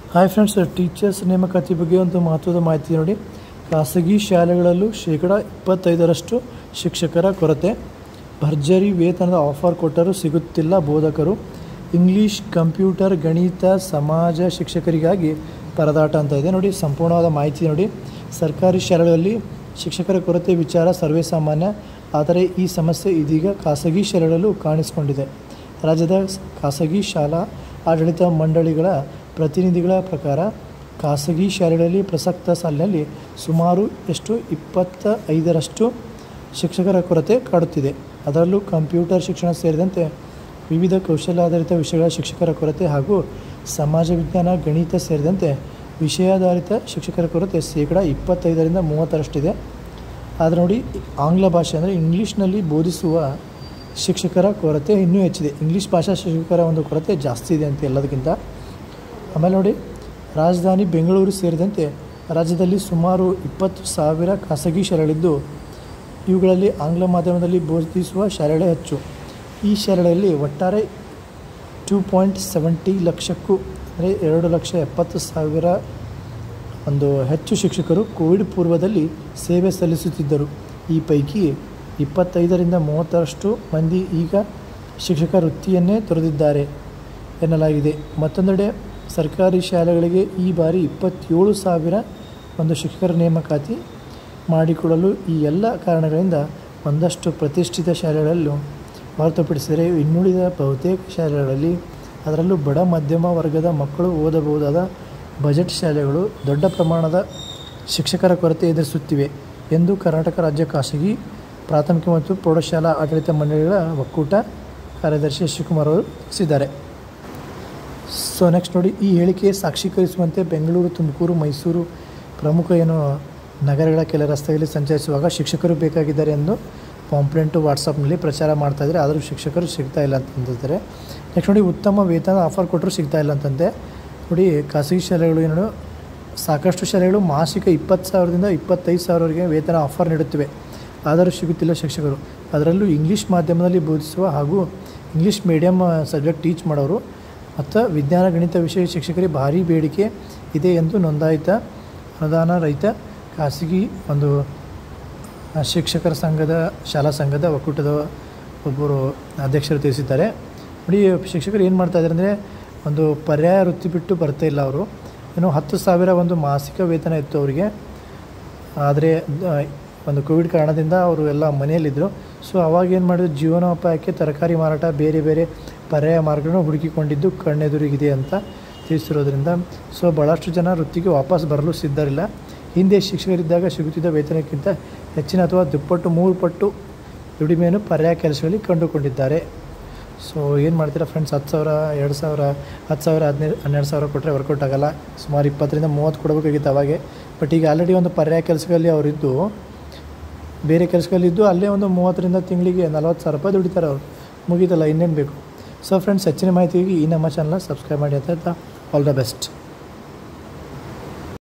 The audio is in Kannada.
ಹಾಯ್ ಫ್ರೆಂಡ್ಸ್ ಟೀಚರ್ಸ್ ನೇಮಕಾತಿ ಬಗ್ಗೆ ಒಂದು ಮಹತ್ವದ ಮಾಹಿತಿ ನೋಡಿ ಖಾಸಗಿ ಶಾಲೆಗಳಲ್ಲೂ ಶೇಕಡ ಇಪ್ಪತ್ತೈದರಷ್ಟು ಶಿಕ್ಷಕರ ಕೊರತೆ ಭರ್ಜರಿ ವೇತನದ ಆಫರ್ ಕೊಟ್ಟರೂ ಸಿಗುತ್ತಿಲ್ಲ ಬೋಧಕರು ಇಂಗ್ಲೀಷ್ ಕಂಪ್ಯೂಟರ್ ಗಣಿತ ಸಮಾಜ ಶಿಕ್ಷಕರಿಗಾಗಿ ಪರದಾಟ ಅಂತ ಇದೆ ನೋಡಿ ಸಂಪೂರ್ಣವಾದ ಮಾಹಿತಿ ನೋಡಿ ಸರ್ಕಾರಿ ಶಾಲೆಗಳಲ್ಲಿ ಶಿಕ್ಷಕರ ಕೊರತೆ ವಿಚಾರ ಸರ್ವೇ ಸಾಮಾನ್ಯ ಆದರೆ ಈ ಸಮಸ್ಯೆ ಇದೀಗ ಖಾಸಗಿ ಶಾಲೆಗಳಲ್ಲೂ ಕಾಣಿಸಿಕೊಂಡಿದೆ ರಾಜ್ಯದ ಖಾಸಗಿ ಶಾಲಾ ಆಡಳಿತ ಮಂಡಳಿಗಳ ಪ್ರತಿನಿಧಿಗಳ ಪ್ರಕಾರ ಖಾಸಗಿ ಶಾಲೆಗಳಲ್ಲಿ ಪ್ರಸಕ್ತ ಸಾಲಿನಲ್ಲಿ ಸುಮಾರು ಎಷ್ಟು ಇಪ್ಪತ್ತ ಐದರಷ್ಟು ಶಿಕ್ಷಕರ ಕೊರತೆ ಕಾಡುತ್ತಿದೆ ಅದರಲ್ಲೂ ಕಂಪ್ಯೂಟರ್ ಶಿಕ್ಷಣ ಸೇರಿದಂತೆ ವಿವಿಧ ಕೌಶಲ್ಯಾಧಾರಿತ ವಿಷಯಗಳ ಶಿಕ್ಷಕರ ಕೊರತೆ ಹಾಗೂ ಸಮಾಜ ವಿಜ್ಞಾನ ಗಣಿತ ಸೇರಿದಂತೆ ವಿಷಯಾಧಾರಿತ ಶಿಕ್ಷಕರ ಕೊರತೆ ಶೇಕಡ ಇಪ್ಪತ್ತೈದರಿಂದ ಮೂವತ್ತರಷ್ಟಿದೆ ಆದರೆ ನೋಡಿ ಆಂಗ್ಲ ಭಾಷೆ ಅಂದರೆ ಇಂಗ್ಲೀಷ್ನಲ್ಲಿ ಬೋಧಿಸುವ ಶಿಕ್ಷಕರ ಕೊರತೆ ಇನ್ನೂ ಹೆಚ್ಚಿದೆ ಇಂಗ್ಲೀಷ್ ಭಾಷಾ ಶಿಕ್ಷಕರ ಒಂದು ಕೊರತೆ ಜಾಸ್ತಿ ಇದೆ ಅಂತ ಎಲ್ಲದಕ್ಕಿಂತ ಆಮೇಲೆ ನೋಡಿ ರಾಜಧಾನಿ ಬೆಂಗಳೂರು ಸೇರಿದಂತೆ ರಾಜ್ಯದಲ್ಲಿ ಸುಮಾರು ಇಪ್ಪತ್ತು ಸಾವಿರ ಖಾಸಗಿ ಶಾಲೆಗಳಿದ್ದು ಇವುಗಳಲ್ಲಿ ಆಂಗ್ಲ ಮಾಧ್ಯಮದಲ್ಲಿ ಬೋಧಿಸುವ ಶಾಲೆಗಳೇ ಹೆಚ್ಚು ಈ ಶಾಲೆಗಳಲ್ಲಿ ಒಟ್ಟಾರೆ ಟೂ ಪಾಯಿಂಟ್ ಸೆವೆಂಟಿ ಲಕ್ಷಕ್ಕೂ ಅಂದರೆ ಎರಡು ಲಕ್ಷ ಎಪ್ಪತ್ತು ಸಾವಿರ ಒಂದು ಹೆಚ್ಚು ಶಿಕ್ಷಕರು ಕೋವಿಡ್ ಪೂರ್ವದಲ್ಲಿ ಸೇವೆ ಸಲ್ಲಿಸುತ್ತಿದ್ದರು ಈ ಪೈಕಿ ಇಪ್ಪತ್ತೈದರಿಂದ ಮೂವತ್ತರಷ್ಟು ಮಂದಿ ಈಗ ಶಿಕ್ಷಕ ವೃತ್ತಿಯನ್ನೇ ತೊರೆದಿದ್ದಾರೆ ಎನ್ನಲಾಗಿದೆ ಮತ್ತೊಂದೆಡೆ ಸರ್ಕಾರಿ ಶಾಲೆಗಳಿಗೆ ಈ ಬಾರಿ ಇಪ್ಪತ್ತೇಳು ಸಾವಿರ ಒಂದು ಶಿಕ್ಷಕರ ನೇಮಕಾತಿ ಮಾಡಿಕೊಡಲು ಈ ಎಲ್ಲ ಕಾರಣಗಳಿಂದ ಒಂದಷ್ಟು ಪ್ರತಿಷ್ಠಿತ ಶಾಲೆಗಳಲ್ಲೂ ಹೊರತುಪಡಿಸಿದರೆ ಇನ್ನುಳಿದ ಬಹುತೇಕ ಶಾಲೆಗಳಲ್ಲಿ ಅದರಲ್ಲೂ ಬಡ ಮಧ್ಯಮ ವರ್ಗದ ಮಕ್ಕಳು ಓದಬಹುದಾದ ಬಜೆಟ್ ಶಾಲೆಗಳು ದೊಡ್ಡ ಪ್ರಮಾಣದ ಶಿಕ್ಷಕರ ಕೊರತೆ ಎದುರಿಸುತ್ತಿವೆ ಎಂದು ಕರ್ನಾಟಕ ರಾಜ್ಯ ಖಾಸಗಿ ಪ್ರಾಥಮಿಕ ಮತ್ತು ಪ್ರೌಢಶಾಲಾ ಆಡಳಿತ ಮಂಡಳಿಗಳ ಒಕ್ಕೂಟ ಕಾರ್ಯದರ್ಶಿ ಶಿವಕುಮಾರ್ ಅವರು ತಿಳಿಸಿದ್ದಾರೆ ಸೊ ನೆಕ್ಸ್ಟ್ ನೋಡಿ ಈ ಹೇಳಿಕೆ ಸಾಕ್ಷೀಕರಿಸುವಂತೆ ಬೆಂಗಳೂರು ತುಮಕೂರು ಮೈಸೂರು ಪ್ರಮುಖ ಏನು ನಗರಗಳ ಕೆಲ ರಸ್ತೆಗಳಲ್ಲಿ ಸಂಚರಿಸುವಾಗ ಶಿಕ್ಷಕರು ಬೇಕಾಗಿದ್ದಾರೆ ಎಂದು ಪಾಂಪ್ಲೆಂಟು ವಾಟ್ಸಪ್ನಲ್ಲಿ ಪ್ರಚಾರ ಮಾಡ್ತಾ ಇದ್ದಾರೆ ಆದರೂ ಶಿಕ್ಷಕರು ಸಿಗ್ತಾ ಇಲ್ಲ ಅಂತಂದಿದ್ದಾರೆ ನೆಕ್ಸ್ಟ್ ನೋಡಿ ಉತ್ತಮ ವೇತನ ಆಫರ್ ಕೊಟ್ಟರು ಸಿಗ್ತಾ ಇಲ್ಲ ಅಂತಂದೆ ನೋಡಿ ಖಾಸಗಿ ಶಾಲೆಗಳು ಏನು ಸಾಕಷ್ಟು ಶಾಲೆಗಳು ಮಾಸಿಕ ಇಪ್ಪತ್ತು ಸಾವಿರದಿಂದ ಇಪ್ಪತ್ತೈದು ಸಾವಿರವರೆಗೆ ವೇತನ ಆಫರ್ ನೀಡುತ್ತಿವೆ ಆದರೂ ಸಿಗುತ್ತಿಲ್ಲ ಶಿಕ್ಷಕರು ಅದರಲ್ಲೂ ಇಂಗ್ಲೀಷ್ ಮಾಧ್ಯಮದಲ್ಲಿ ಬೋಧಿಸುವ ಹಾಗೂ ಇಂಗ್ಲೀಷ್ ಮೀಡಿಯಮ್ ಸಬ್ಜೆಕ್ಟ್ ಟೀಚ್ ಮಾಡೋರು ಮತ್ತು ವಿಜ್ಞಾನ ಗಣಿತ ವಿಷಯ ಶಿಕ್ಷಕರಿಗೆ ಭಾರಿ ಬೇಡಿಕೆ ಇದೆ ಎಂದು ನೋಂದಾಯಿತ ಅನುದಾನ ರಹಿತ ಖಾಸಗಿ ಒಂದು ಶಿಕ್ಷಕರ ಸಂಘದ ಶಾಲಾ ಸಂಘದ ಒಕ್ಕೂಟದ ಒಬ್ಬರು ಅಧ್ಯಕ್ಷರು ತಿಳಿಸಿದ್ದಾರೆ ನೋಡಿ ಶಿಕ್ಷಕರು ಏನು ಮಾಡ್ತಾ ಇದ್ದಾರೆ ಅಂದರೆ ಒಂದು ಪರ್ಯಾಯ ವೃತ್ತಿ ಬಿಟ್ಟು ಬರ್ತಾ ಇಲ್ಲ ಅವರು ಏನು ಹತ್ತು ಸಾವಿರ ಒಂದು ಮಾಸಿಕ ವೇತನ ಇತ್ತು ಅವರಿಗೆ ಆದರೆ ಒಂದು ಕೋವಿಡ್ ಕಾರಣದಿಂದ ಅವರು ಎಲ್ಲ ಮನೆಯಲ್ಲಿದ್ದರು ಸೊ ಅವಾಗ ಏನು ಮಾಡಿದ್ರು ಜೀವನೋಪಾಯಕ್ಕೆ ತರಕಾರಿ ಮಾರಾಟ ಬೇರೆ ಬೇರೆ ಪರ್ಯಾಯ ಮಾರ್ಗಗಳನ್ನು ಹುಡುಕಿಕೊಂಡಿದ್ದು ಕಣ್ಣೆದುರಿಗಿದೆ ಅಂತ ತಿಳಿಸಿರೋದ್ರಿಂದ ಸೊ ಭಾಳಷ್ಟು ಜನ ವೃತ್ತಿಗೆ ವಾಪಸ್ ಬರಲು ಸಿದ್ಧರಿಲ್ಲ ಹಿಂದೆ ಶಿಕ್ಷಕರಿದ್ದಾಗ ಸಿಗುತ್ತಿದ್ದ ವೇತನಕ್ಕಿಂತ ಹೆಚ್ಚಿನ ಅಥವಾ ದುಪ್ಪಟ್ಟು ಮೂರು ಪಟ್ಟು ದುಡಿಮೆಯನ್ನು ಪರ್ಯಾಯ ಕೆಲಸಗಳಲ್ಲಿ ಕಂಡುಕೊಂಡಿದ್ದಾರೆ ಸೊ ಏನು ಮಾಡ್ತೀರಾ ಫ್ರೆಂಡ್ಸ್ ಹತ್ತು ಸಾವಿರ ಎರಡು ಸಾವಿರ ಹತ್ತು ಸಾವಿರ ಹದಿನೈದು ಹನ್ನೆರಡು ಸಾವಿರ ಕೊಟ್ಟರೆ ವರ್ಕೌಟ್ ಆಗೋಲ್ಲ ಸುಮಾರು ಇಪ್ಪತ್ತರಿಂದ ಮೂವತ್ತು ಕೊಡಬೇಕಾಗಿತ್ತು ಅವಾಗೆ ಬಟ್ ಈಗ ಆಲ್ರೆಡಿ ಒಂದು ಪರ್ಯಾಯ ಕೆಲಸಗಳಲ್ಲಿ ಅವರಿದ್ದು ಬೇರೆ ಕೆಲಸಗಳಿದ್ದು ಅಲ್ಲೇ ಒಂದು ಮೂವತ್ತರಿಂದ ತಿಂಗಳಿಗೆ ನಲ್ವತ್ತು ಸಾವಿರ ರೂಪಾಯಿ ದುಡಿತಾರೆ ಅವರು ಮುಗೀತಲ್ಲ ಇನ್ನೇನು ಬೇಕು ಸೊ ಫ್ರೆಂಡ್ಸ್ ಹೆಚ್ಚಿನ ಮಾಹಿತಿಗೆ ಈ ನಮ್ಮ ಚಾನಲ್ನ ಸಬ್ಸ್ಕ್ರೈಬ್ ಮಾಡಿ ಅಂತ ಆಲ್ ದ ಬೆಸ್ಟ್